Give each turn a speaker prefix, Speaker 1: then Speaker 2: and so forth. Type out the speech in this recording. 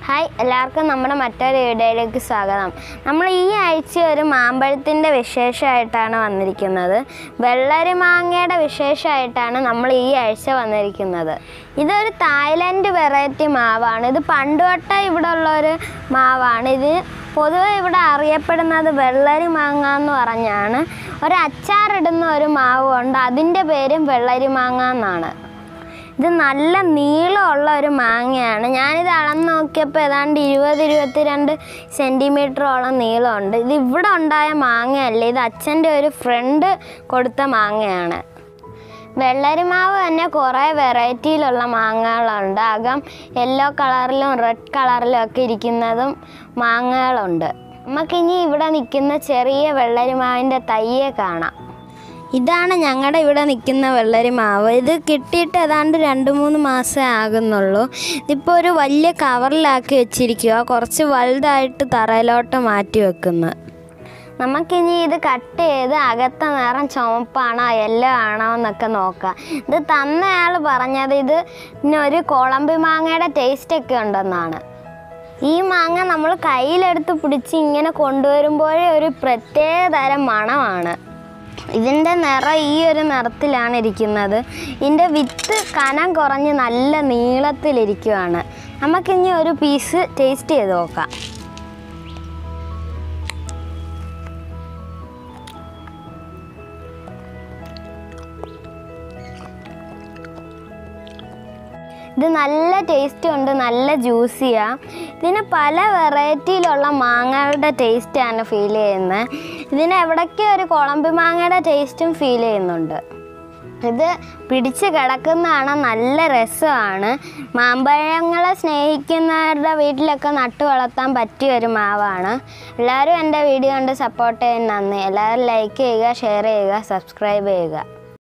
Speaker 1: hi എല്ലാവർക്കും നമ്മുടെ മറ്റൊരു വീഡിയോയിലേക്ക് സ്വാഗതം നമ്മൾ ഈ ആഴ്ച ഒരു മാമ്പഴത്തിൻ്റെ വിശേഷമായിട്ടാണ് വന്നിരിക്കുന്നത് വെള്ളരി മാങ്ങയുടെ വിശേഷമായിട്ടാണ് നമ്മൾ ഈ ആഴ്ച വന്നിരിക്കുന്നത് ഇതൊരു തായ്ലൻഡ് വെറൈറ്റി മാവാണ് ഇത് പണ്ട് തൊട്ടേ ഇവിടെ ഉള്ള ഒരു മാവാണ് ഇത് പൊതുവെ ഇവിടെ അറിയപ്പെടുന്നത് വെള്ളരി മാങ്ങ എന്ന് പറഞ്ഞാണ് ഒരു അച്ചാറിടുന്ന ഒരു മാവ് ഉണ്ട് അതിൻ്റെ പേരും വെള്ളരി മാങ്ങ എന്നാണ് ഇത് നല്ല നീളമുള്ള ഒരു മാങ്ങയാണ് ഞാനിത് അളന്ന് നോക്കിയപ്പോൾ ഏതാണ്ട് ഇരുപത് ഇരുപത്തിരണ്ട് സെൻറ്റിമീറ്ററോളം നീളമുണ്ട് ഇത് ഇവിടെ ഉണ്ടായ മാങ്ങയല്ല ഇത് അച്ഛൻ്റെ ഒരു ഫ്രണ്ട് കൊടുത്ത മാങ്ങയാണ് വെള്ളരിമാവ് തന്നെ കുറേ വെറൈറ്റിയിലുള്ള മാങ്ങകളുണ്ട് അകം യെല്ലോ കളറിലും റെഡ് കളറിലും ഒക്കെ ഇരിക്കുന്നതും മാങ്ങകളുണ്ട് നമുക്കിനി ഇവിടെ നിൽക്കുന്ന ചെറിയ വെള്ളരിമാവിൻ്റെ തയ്യെ കാണാം ഇതാണ് ഞങ്ങളുടെ ഇവിടെ നിൽക്കുന്ന വെള്ളരി മാവ് ഇത് കിട്ടിയിട്ട് ഏതാണ്ട് രണ്ട് മൂന്ന് മാസമേ ആകുന്നുള്ളൂ ഇതിപ്പോൾ ഒരു വലിയ കവറിലാക്കി വെച്ചിരിക്കുക കുറച്ച് വലുതായിട്ട് തറയിലോട്ട് മാറ്റി വെക്കുന്നു നമുക്കിനി ഇത് കട്ട് ചെയ്ത് അകത്ത നിറം ചുമപ്പാണോ യെല്ലോ ആണോ എന്നൊക്കെ നോക്കാം ഇത് തന്നയാൾ പറഞ്ഞത് ഇത് പിന്നെ ഒരു കുളമ്പി മാങ്ങയുടെ ടേസ്റ്റൊക്കെ ഉണ്ടെന്നാണ് ഈ മാങ്ങ നമ്മൾ കയ്യിലെടുത്ത് പിടിച്ച് ഇങ്ങനെ കൊണ്ടുവരുമ്പോഴേ ഒരു പ്രത്യേക തരം മണമാണ് ഇതിൻ്റെ നിറം ഈ ഒരു നിറത്തിലാണ് ഇരിക്കുന്നത് ഇതിൻ്റെ വിത്ത് കനം കുറഞ്ഞ് നല്ല നീളത്തിലിരിക്കുവാണ് നമുക്കിനി ഒരു പീസ് ടേസ്റ്റ് ചെയ്ത് നോക്കാം ഇത് നല്ല ടേസ്റ്റും ഉണ്ട് നല്ല ജ്യൂസിയാ ഇതിന് പല വെറൈറ്റിയിലുള്ള മാങ്ങകളുടെ ടേസ്റ്റാണ് ഫീൽ ചെയ്യുന്നത് ഇതിന് എവിടേക്കോ ഒരു കുളമ്പി മാങ്ങയുടെ ടേസ്റ്റും ഫീൽ ചെയ്യുന്നുണ്ട് ഇത് പിടിച്ച് കിടക്കുന്നതാണ് നല്ല രസമാണ് മാമ്പഴങ്ങളെ സ്നേഹിക്കുന്നവരുടെ വീട്ടിലൊക്കെ നട്ടു വളർത്താൻ പറ്റിയ ഒരു മാവാണ് എല്ലാവരും എൻ്റെ വീഡിയോ കണ്ട് സപ്പോർട്ട് ചെയ്യാൻ നന്ദി എല്ലാവരും ലൈക്ക് ചെയ്യുക ഷെയർ ചെയ്യുക സബ്സ്ക്രൈബ് ചെയ്യുക